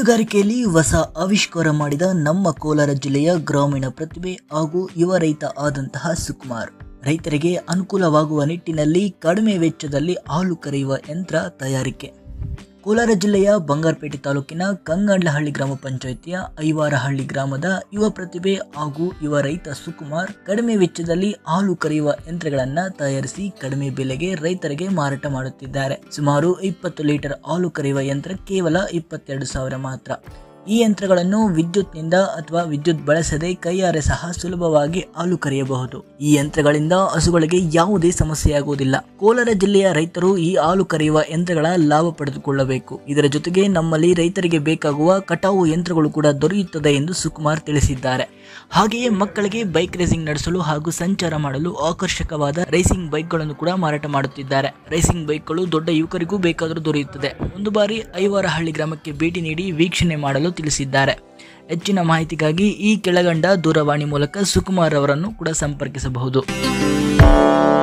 ಹೈನುಗಾರಿಕೆಯಲ್ಲಿ ಹೊಸ ಆವಿಷ್ಕಾರ ಮಾಡಿದ ನಮ್ಮ ಕೋಲಾರ ಜಿಲ್ಲೆಯ ಗ್ರಾಮೀಣ ಪ್ರತಿಭೆ ಹಾಗೂ ಯುವ ರೈತ ಆದಂತಹ ಸುಕುಮಾರ್ ರೈತರಿಗೆ ಅನುಕೂಲವಾಗುವ ನಿಟ್ಟಿನಲ್ಲಿ ಕಡಿಮೆ ವೆಚ್ಚದಲ್ಲಿ ಹಾಲು ಕರೆಯುವ ಯಂತ್ರ ತಯಾರಿಕೆ ಕೋಲಾರ ಜಿಲ್ಲೆಯ ಬಂಗಾರಪೇಟೆ ತಾಲೂಕಿನ ಕಂಗಂಡ್ಲಹಳ್ಳಿ ಗ್ರಾಮ ಪಂಚಾಯಿತಿಯ ಐವಾರಹಳ್ಳಿ ಗ್ರಾಮದ ಯುವ ಪ್ರತಿಭೆ ಹಾಗೂ ಯುವ ರೈತ ಸುಕುಮಾರ್ ಕಡಿಮೆ ವೆಚ್ಚದಲ್ಲಿ ಹಾಲು ಕರೆಯುವ ಯಂತ್ರಗಳನ್ನ ತಯಾರಿಸಿ ಕಡಿಮೆ ಬೆಲೆಗೆ ರೈತರಿಗೆ ಮಾರಾಟ ಮಾಡುತ್ತಿದ್ದಾರೆ ಸುಮಾರು ಇಪ್ಪತ್ತು ಲೀಟರ್ ಹಾಲು ಕರೆಯುವ ಯಂತ್ರ ಕೇವಲ ಇಪ್ಪತ್ತೆರಡು ಸಾವಿರ ಮಾತ್ರ ಈ ಯಂತ್ರಗಳನ್ನು ವಿದ್ಯುತ್ನಿಂದ ಅಥವಾ ವಿದ್ಯುತ್ ಬಳಸದೆ ಕೈಯಾರೆ ಸಹ ಸುಲಭವಾಗಿ ಹಾಲು ಕರೆಯಬಹುದು ಈ ಯಂತ್ರಗಳಿಂದ ಹಸುಗಳಿಗೆ ಯಾವುದೇ ಸಮಸ್ಯೆಯಾಗುವುದಿಲ್ಲ ಕೋಲಾರ ಜಿಲ್ಲೆಯ ರೈತರು ಈ ಹಾಲು ಕರೆಯುವ ಯಂತ್ರಗಳ ಲಾಭ ಪಡೆದುಕೊಳ್ಳಬೇಕು ಇದರ ಜೊತೆಗೆ ನಮ್ಮಲ್ಲಿ ರೈತರಿಗೆ ಬೇಕಾಗುವ ಕಟಾವು ಯಂತ್ರಗಳು ಕೂಡ ದೊರೆಯುತ್ತದೆ ಎಂದು ಸುಕುಮಾರ್ ತಿಳಿಸಿದ್ದಾರೆ ಹಾಗೆಯೇ ಮಕ್ಕಳಿಗೆ ಬೈಕ್ ರೇಸಿಂಗ್ ನಡೆಸಲು ಹಾಗೂ ಸಂಚಾರ ಮಾಡಲು ಆಕರ್ಷಕವಾದ ರೇಸಿಂಗ್ ಬೈಕ್ಗಳನ್ನು ಕೂಡ ಮಾರಾಟ ಮಾಡುತ್ತಿದ್ದಾರೆ ರೇಸಿಂಗ್ ಬೈಕ್ಗಳು ದೊಡ್ಡ ಯುವಕರಿಗೂ ಬೇಕಾದರೂ ದೊರೆಯುತ್ತದೆ ಒಂದು ಬಾರಿ ಐವಾರಹಳ್ಳಿ ಗ್ರಾಮಕ್ಕೆ ಭೇಟಿ ನೀಡಿ ವೀಕ್ಷಣೆ ಮಾಡಲು ತಿಳಿಸಿದ್ದಾರೆ ಹೆಚ್ಚಿನ ಮಾಹಿತಿಗಾಗಿ ಈ ಕೆಳಗಂಡ ದೂರವಾಣಿ ಮೂಲಕ ಸುಕುಮಾರ್ ಅವರನ್ನು ಕೂಡ ಸಂಪರ್ಕಿಸಬಹುದು